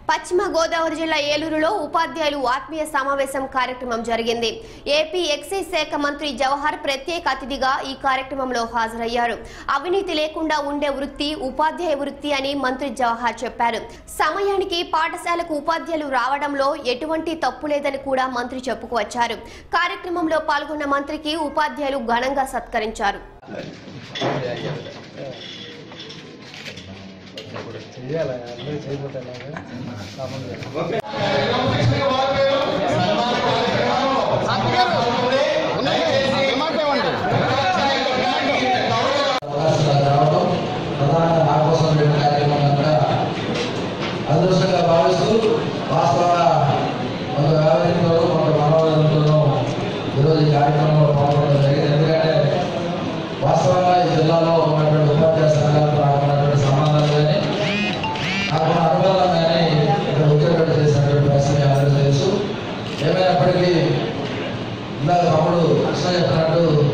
పశ్చిమ గోదావరి జిల్లా ఏలూరులో ఉపాధ్యాయులు ఆత్మీయ సమావేశం కార్యక్రమం జరిగింది ఏపీ ఎక్సైజ్ శాఖ మంత్రి జవహర్ ప్రత్యేక అతిథిగా ఈ కార్యక్రమంలో హాజరయ్యారు అవినీతి లేకుండా ఉండే వృత్తి ఉపాధ్యాయ వృత్తి అని మంత్రి జవహర్ చెప్పారు సమయానికి పాఠశాలకు ఉపాధ్యాయులు రావడంలో ఎటువంటి తప్పు లేదని కూడా మంత్రి చెప్పుకువచ్చారు కార్యక్రమంలో పాల్గొన్న మంత్రికి ఉపాధ్యాయులు ఘనంగా సత్కరించారు చెయ్యాలి అందరూ చేయకపోతే ఎలాగా? కామన్గా. రావడం ప్రధానంగా నా కోసం పెట్టిన కార్యక్రమం కనుక అదృష్టంగా భావిస్తూ వాస్తవంగా కొంత వ్యాపారంతోనూ కొంత మనోవేదంతోనూ ఈరోజు ఈ కార్యక్రమంలో పాల్గొనడం జరిగింది ఎందుకంటే వాస్తవంగా ఈ జిల్లాలో ఉన్నటువంటి ఉపాధ్యాయ సంఘాలతో నాకు ఉన్నటువంటి సంబంధాలు కానీ నాకున్న అనుబంధం కానీ ఇక్కడ ఉద్యోగాలు చేసినటువంటి పరిస్థితి అందరూ తెలుసు ఏమైనప్పటికీ ఇందాక తమ్ముడు కృష్ణ చెప్పినట్టు